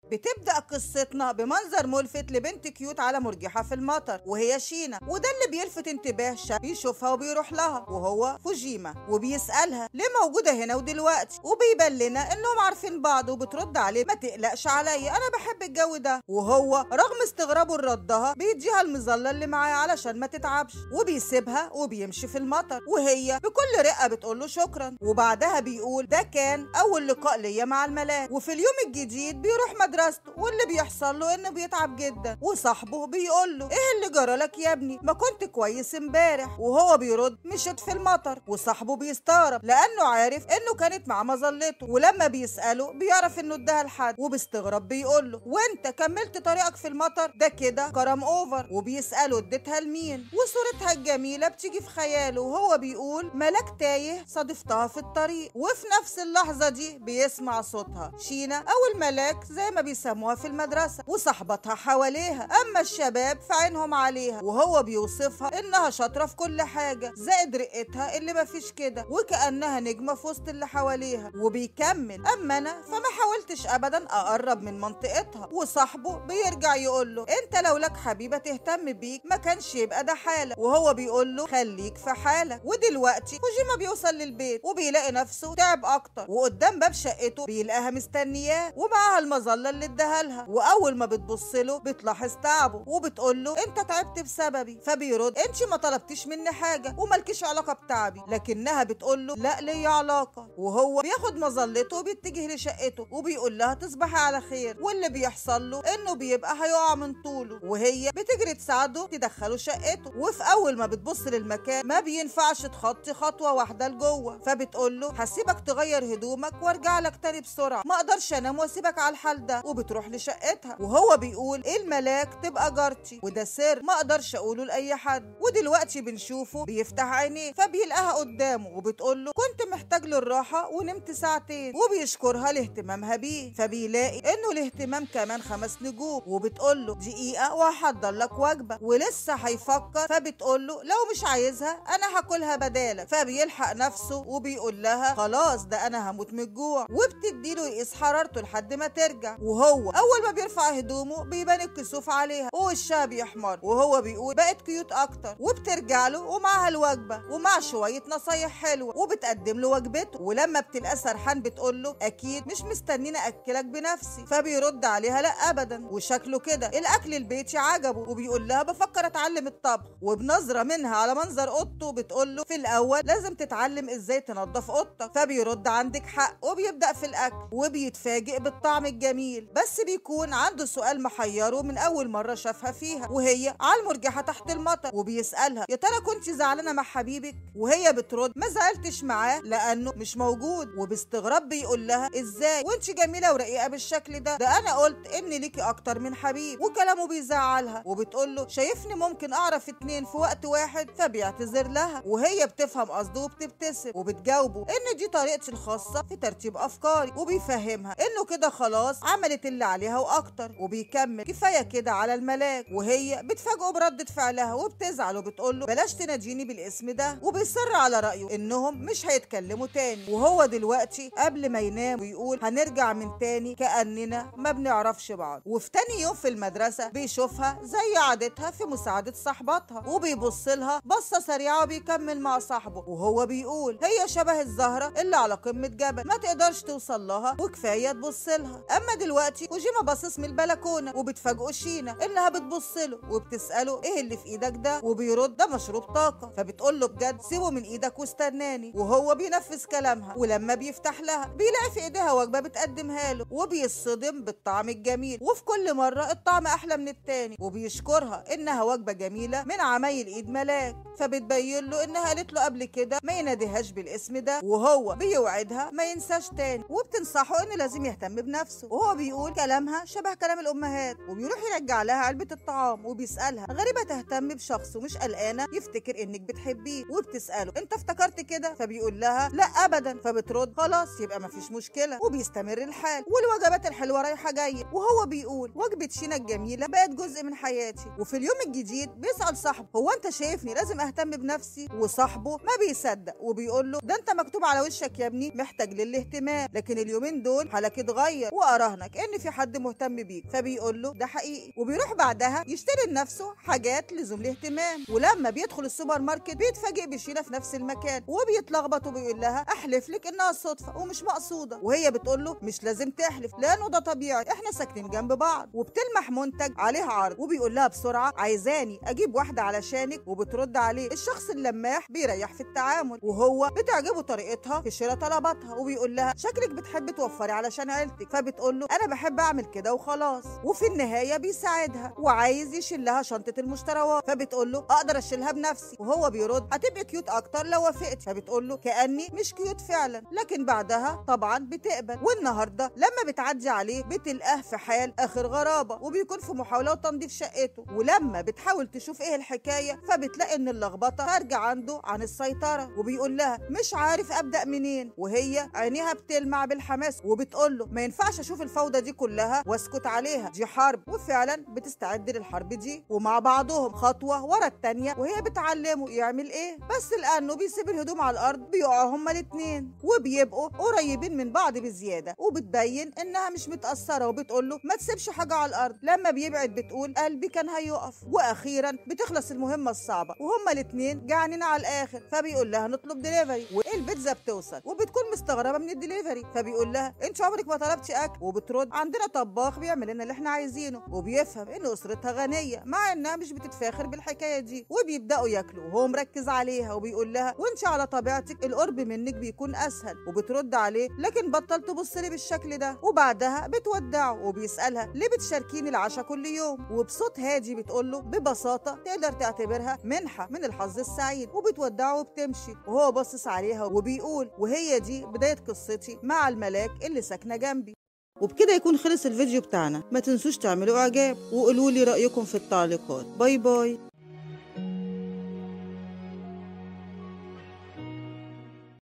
بتبدأ قصتنا بمنظر ملفت لبنت كيوت على مرجحة في المطر وهي شينا وده اللي بيلفت انتباه شاب بيشوفها وبيروح لها وهو فوجيما وبيسألها ليه موجودة هنا ودلوقتي وبيبان لنا انهم عارفين بعض وبترد عليه ما تقلقش عليا انا بحب الجو ده وهو رغم استغرابه لردها بيديها المظلة اللي معاه علشان ما تتعبش وبيسيبها وبيمشي في المطر وهي بكل رقة بتقول له شكرا وبعدها بيقول ده كان اول لقاء ليا مع الملاك وفي اليوم الجديد بيروح مدرسته واللي بيحصل له انه بيتعب جدا وصاحبه بيقول له ايه اللي جرالك يا ابني ما كنت كويس امبارح وهو بيرد مشيت في المطر وصاحبه بيستغرب لانه عارف انه كانت مع مظلته ولما بيساله بيعرف انه اداها لحد وباستغراب بيقول له وانت كملت طريقك في المطر ده كده كرم اوفر وبيساله اديتها لمين وصورتها الجميله بتيجي في خياله وهو بيقول ملاك تايه صادفتها في الطريق وفي نفس اللحظه دي بيسمع صوتها شينا او الملاك زي ما بيسموها في المدرسه وصاحبتها حواليها اما الشباب فعينهم عليها وهو بيوصفها انها شاطره في كل حاجه زائد رقتها اللي مفيش كده وكانها نجمه في وسط اللي حواليها وبيكمل اما انا فما حاولتش ابدا اقرب من منطقتها وصاحبه بيرجع يقول له انت لو لك حبيبه تهتم بيك ما كانش يبقى ده حالك وهو بيقول له خليك في حالك ودلوقتي فوجيما بيوصل للبيت وبيلاقي نفسه تعب اكتر وقدام باب شقته بيلاقيها مستنياه ومعاها المظله اللي اداها لها واول ما بتبص له بتلاحظ تعبه وبتقول له انت تعبت بسببي فبيرد انت ما طلبتيش مني حاجه ومالكيش علاقه بتعبي لكنها بتقول له لا ليا علاقه وهو بياخد مظلته وبيتجه لشقته وبيقول لها تصبحي على خير واللي بيحصل له انه بيبقى هيقع من طوله وهي بتجري تساعده تدخله شقته وفي اول ما بتبص للمكان ما بينفعش تخطي خطوه واحده لجوه فبتقول له هسيبك تغير هدومك وارجع لك تاني بسرعه ما اقدرش انام واسيبك على الحال ده وبتروح لشقتها وهو بيقول ايه الملاك تبقى جارتي وده سر ما اقدرش اقوله لاي حد ودلوقتي بنشوفه بيفتح عينيه فبيلقاها قدامه وبتقول له كنت محتاج للراحه ونمت ساعتين وبيشكرها لاهتمامها بيه فبيلاقي انه الاهتمام كمان خمس نجوم وبتقول له دقيقه وهحضر لك وجبه ولسه هيفكر فبتقول له لو مش عايزها انا هاكلها بدالك فبيلحق نفسه وبيقول لها خلاص ده انا هموت من الجوع وبتديله يقيس حرارته لحد ما ترجع وهو اول ما بيرفع هدومه بيبان الكسوف عليها ووشها بيحمر وهو بيقول بقت كيوت اكتر وبترجع له ومعاها الوجبه ومع شويه نصايح حلوه وبتقدم له وجبته ولما بتلقى سرحان بتقول له اكيد مش مستنيني اكلك بنفسي فبيرد عليها لا ابدا وشكله كده الاكل البيتي عجبه وبيقول لها بفكر اتعلم الطبخ وبنظره منها على منظر اوضته بتقول له في الاول لازم تتعلم ازاي تنظف اوضتك فبيرد عندك حق وبيبدا في الاكل وبيتفاجئ بالطعم الجميل بس بيكون عنده سؤال محيره من اول مره شافها فيها وهي على المرجحه تحت المطر وبيسالها يا ترى كنت زعلانه مع حبيبك وهي بترد ما زعلتش معاه لانه مش موجود وباستغراب بيقول لها ازاي وانت جميله ورقيقه بالشكل ده ده انا قلت ان ليكي اكتر من حبيب وكلامه بيزعلها وبتقول له شايفني ممكن اعرف اتنين في وقت واحد فبيعتذر لها وهي بتفهم قصده وبتبتسم وبتجاوبه ان دي طريقتي الخاصه في ترتيب افكاري وبيفهمها انه كده خلاص عملت اللي عليها واكتر وبيكمل كفايه كده على الملاك وهي بتفاجئه برده فعلها وبتزعل وبتقول له بلاش تناديني بالاسم ده وبيصر على رايه انهم مش هيتكلموا تاني وهو دلوقتي قبل ما ينام ويقول هنرجع من تاني كاننا ما بنعرفش بعض وفي تاني يوم في المدرسه بيشوفها زي عادتها في مساعده صاحباتها وبيبص لها بصه سريعه وبيكمل مع صاحبه وهو بيقول هي شبه الزهره اللي على قمه جبل ما تقدرش توصل لها وكفايه تبص لها اما دلوقتي وجيما باصص من البلكونه وبتفاجئه شينا انها بتبص له وبتساله ايه اللي في ايدك ده وبيرد ده مشروب طاقه فبتقول له بجد سيبه من ايدك واستناني وهو بينفذ كلامها ولما بيفتح لها بيلاقي في ايديها وجبه بتقدمها له وبيصطدم بالطعم الجميل وفي كل مره الطعم احلى من التاني وبيشكرها انها وجبه جميله من عمايل ايد ملاك فبتبين له انها قالت له قبل كده ما يناديهاش بالاسم ده وهو بيوعدها ما ينساش تاني وبتنصحه انه لازم يهتم بنفسه وهو بيقول كلامها شبه كلام الامهات وبيروح يرجع لها علبه الطعام وبيسالها غريبه تهتم بشخص ومش قلقانه يفتكر انك بتحبيه وبتساله انت افتكرت كده فبيقول لها لا ابدا فبترد خلاص يبقى مفيش مشكله وبيستمر الحال والوجبات الحلوه رايحه جايه وهو بيقول وجبه شينا الجميله بقت جزء من حياتي وفي اليوم الجديد بيسال صاحبه هو انت شايفني لازم اهتم بنفسي وصاحبه ما بيصدق وبيقول له ده انت مكتوب على وشك يا ابني محتاج للاهتمام لكن اليومين دول حالك اتغير واراهنك لك ان في حد مهتم بيك فبيقول له ده حقيقي وبيروح بعدها يشتري لنفسه حاجات لزوم الاهتمام ولما بيدخل السوبر ماركت بيتفاجئ بشيله في نفس المكان وبيتلخبط وبيقول لها احلف لك انها صدفه ومش مقصوده وهي بتقول له مش لازم تحلف لانه ده طبيعي احنا ساكنين جنب بعض وبتلمح منتج عليه عرض وبيقول لها بسرعه عايزاني اجيب واحده علشانك وبترد عليه الشخص اللماح بيريح في التعامل وهو بتعجبه طريقتها في شراء طلباتها وبيقول لها شكلك بتحبي توفري علشان عيلتك فبتقول له انا بحب اعمل كده وخلاص وفي النهايه بيساعدها وعايز يشيل لها شنطه المشتريات فبتقول له اقدر اشيلها بنفسي وهو بيرد هتبقي كيوت اكتر لو وافقت فبتقول له كاني مش كيوت فعلا لكن بعدها طبعا بتقبل والنهارده لما بتعدي عليه بتلقاه في حال اخر غرابه وبيكون في محاوله تنظيف شقته ولما بتحاول تشوف ايه الحكايه فبتلاقي ان اللخبطه خارجه عنده عن السيطره وبيقول لها مش عارف ابدا منين وهي عينيها بتلمع بالحماس وبتقول له ما ينفعش اشوف الفوضى دي كلها واسكت عليها دي حرب وفعلا بتستعد للحرب دي ومع بعضهم خطوه ورا التانيه وهي بتعلمه يعمل ايه بس لانه بيسيب الهدوم على الارض بيقعوا هما الاتنين وبيبقوا قريبين من بعض بزياده وبتبين انها مش متاثره وبتقول له ما تسيبش حاجه على الارض لما بيبعد بتقول قلبي كان هيقف واخيرا بتخلص المهمه الصعبه وهما الاتنين جعانين على الاخر فبيقول لها نطلب دليفري والبيتزا بتوصل وبتكون مستغربه من الدليفري فبيقول لها انت عمرك ما طلبتي اكل وبترد عندنا طباخ بيعمل لنا اللي احنا عايزينه وبيفهم ان اسرتها غنيه مع انها مش بتتفاخر بالحكايه دي وبيبداوا ياكلوا وهو مركز عليها وبيقول لها وانت على طبيعتك القرب منك بيكون اسهل وبترد عليه لكن بطل تبص لي بالشكل ده وبعدها بتودعه وبيسالها ليه بتشاركيني العشاء كل يوم وبصوت هادي بتقول له ببساطه تقدر تعتبرها منحه من الحظ السعيد وبتودعه وبتمشي وهو باصص عليها وبيقول وهي دي بدايه قصتي مع الملاك اللي ساكنه جنبي وبكده يكون خلص الفيديو بتاعنا ما تنسوش تعملوا اعجاب وقولوا لي رايكم في التعليقات باي باي